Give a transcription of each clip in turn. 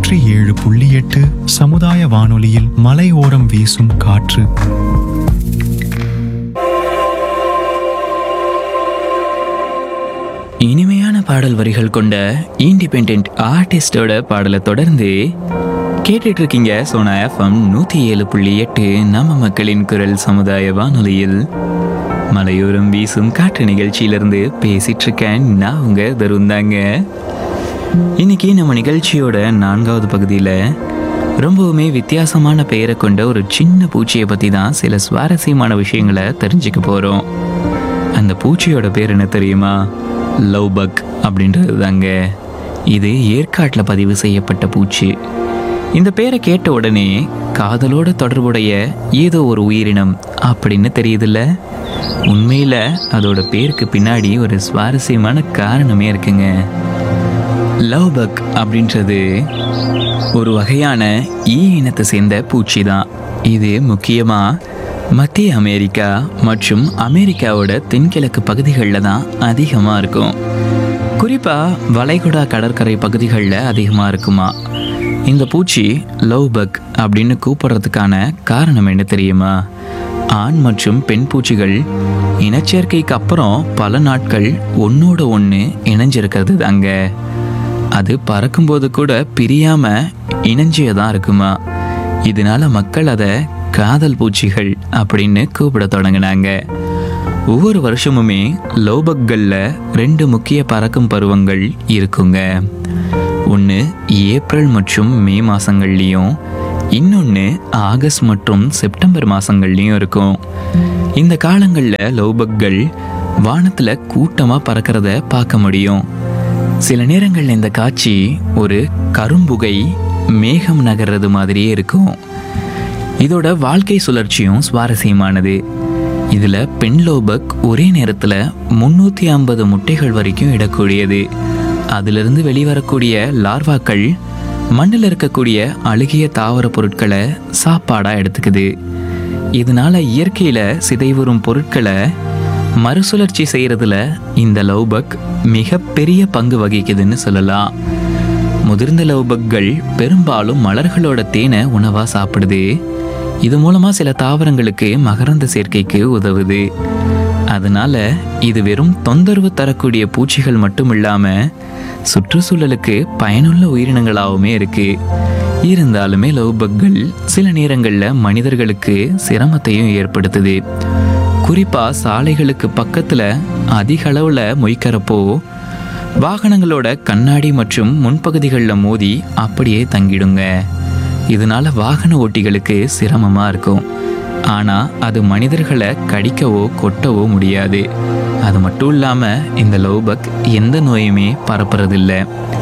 நூற்றி ஏழு புள்ளி எட்டு சமுதாய வானொலியில் மலையோரம் வீசும் காற்று இனிமையான பாடல் வரிகள் கொண்ட இண்டிபெண்ட் ஆர்டிஸ்டோட பாடலை தொடர்ந்து கேட்டுட்டு இருக்கீங்க சோனா எஃப்எம் நூற்றி ஏழு புள்ளி எட்டு நம்ம மக்களின் குரல் சமுதாய வானொலியில் மலையோரம் வீசும் காற்று நிகழ்ச்சியிலிருந்து பேசிட்டு இருக்கேன் நான் உங்க தருந்தாங்க இன்னைக்கு நம்ம நிகழ்ச்சியோட நான்காவது பகுதியில் ரொம்பவுமே வித்தியாசமான பெயரை கொண்ட ஒரு சின்ன பூச்சியை பற்றி தான் சில சுவாரஸ்யமான விஷயங்களை தெரிஞ்சுக்க போகிறோம் அந்த பூச்சியோட பேர் என்ன தெரியுமா லவ் பக் அப்படின்றது தாங்க இது ஏற்காட்டில் பதிவு செய்யப்பட்ட பூச்சி இந்த பேரை கேட்ட உடனே காதலோட தொடர்புடைய ஏதோ ஒரு உயிரினம் அப்படின்னு தெரியுதுல்ல உண்மையில் அதோட பேருக்கு பின்னாடி ஒரு சுவாரஸ்யமான காரணமே இருக்குங்க லவ் பக் அப்படின்றது ஒரு வகையான ஈ இனத்தை சேர்ந்த பூச்சி தான் இது முக்கியமாக மத்திய அமெரிக்கா மற்றும் அமெரிக்காவோட தென்கிழக்கு பகுதிகளில் தான் அதிகமாக இருக்கும் குறிப்பாக வளைகுடா கடற்கரை பகுதிகளில் அதிகமாக இருக்குமா இந்த பூச்சி லவ் பக் அப்படின்னு கூப்பிடுறதுக்கான காரணம் என்ன தெரியுமா ஆண் மற்றும் பெண் பூச்சிகள் இனச்சேர்க்கைக்கு அப்புறம் பல நாட்கள் ஒன்னோட ஒன்று இணைஞ்சிருக்கிறது தாங்க அது பறக்கும்போது கூட பிரியாம இணைஞ்சியே தான் இருக்குமா இதனால மக்கள் அதை காதல் பூச்சிகள் அப்படின்னு கூப்பிட தொடங்கினாங்க ஒவ்வொரு வருஷமுமே லோபக்களில் ரெண்டு முக்கிய பறக்கும் பருவங்கள் இருக்குங்க ஒன்று ஏப்ரல் மற்றும் மே மாதங்கள்லேயும் இன்னொன்று ஆகஸ்ட் மற்றும் செப்டம்பர் மாதங்கள்லேயும் இருக்கும் இந்த காலங்களில் லோபக்கள் வானத்தில் கூட்டமாக பறக்கிறத பார்க்க முடியும் சில நேரங்களில் இந்த காட்சி ஒரு கரும்புகை மேகம் நகர்றது மாதிரியே இருக்கும் இதோட வாழ்க்கை சுழற்சியும் சுவாரஸ்யமானது இதில் பெண் லோபக் ஒரே நேரத்தில் முந்நூற்றி ஐம்பது முட்டைகள் வரைக்கும் இடக்கூடியது அதிலிருந்து வெளிவரக்கூடிய லார்வாக்கள் மண்ணில் இருக்கக்கூடிய அழுகிய தாவர பொருட்களை சாப்பாடாக எடுத்துக்குது இதனால இயற்கையில் சிதைவுறும் பொருட்களை மறுசுழற்சி செய்கிறதுல இந்த லவ்பக் மிகப்பெரிய பங்கு வகிக்குதுன்னு சொல்லலாம் முதிர்ந்த லவ்பக்கள் பெரும்பாலும் மலர்களோட தேனை உணவாக சாப்பிடுது இது மூலமாக சில தாவரங்களுக்கு மகரந்த சேர்க்கைக்கு உதவுது அதனால இது வெறும் தொந்தரவு தரக்கூடிய பூச்சிகள் மட்டும் இல்லாமல் சுற்றுச்சூழலுக்கு பயனுள்ள உயிரினங்களாகவுமே இருக்கு இருந்தாலுமே லவ்பக்கள் சில நேரங்களில் மனிதர்களுக்கு சிரமத்தையும் ஏற்படுத்துது குறிப்பாக சாலைகளுக்கு பக்கத்தில் அதிக அளவில் மொய்க்கிறப்போ வாகனங்களோட கண்ணாடி மற்றும் முன்பகுதிகளில் மோதி அப்படியே தங்கிடுங்க இதனால வாகன ஓட்டிகளுக்கு சிரமமாக இருக்கும் ஆனால் அது மனிதர்களை கடிக்கவோ கொட்டவோ முடியாது அது மட்டும் இல்லாமல் இந்த லவ்பக் எந்த நோயுமே பரப்புறதில்ல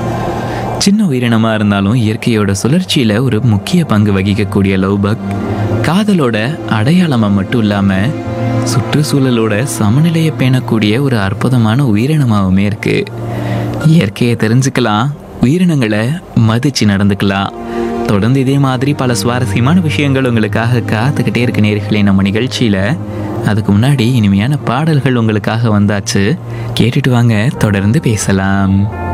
சின்ன உயிரினமாக இருந்தாலும் இயற்கையோட சுழற்சியில் ஒரு முக்கிய பங்கு வகிக்கக்கூடிய லவ்பக் காதலோட அடையாளமாக மட்டும் இல்லாமல் சுற்றுச்சூழலோட சமநிலையை பேணக்கூடிய ஒரு அற்புதமான உயிரினமாகவுமே இருக்கு இயற்கையை தெரிஞ்சுக்கலாம் உயிரினங்களை மதிச்சு நடந்துக்கலாம் தொடர்ந்து இதே மாதிரி பல சுவாரஸ்யமான விஷயங்கள் உங்களுக்காக காத்துக்கிட்டே இருக்க நேர்களே நம்ம நிகழ்ச்சியில் அதுக்கு முன்னாடி இனிமையான பாடல்கள் உங்களுக்காக வந்தாச்சு கேட்டுட்டு வாங்க தொடர்ந்து பேசலாம்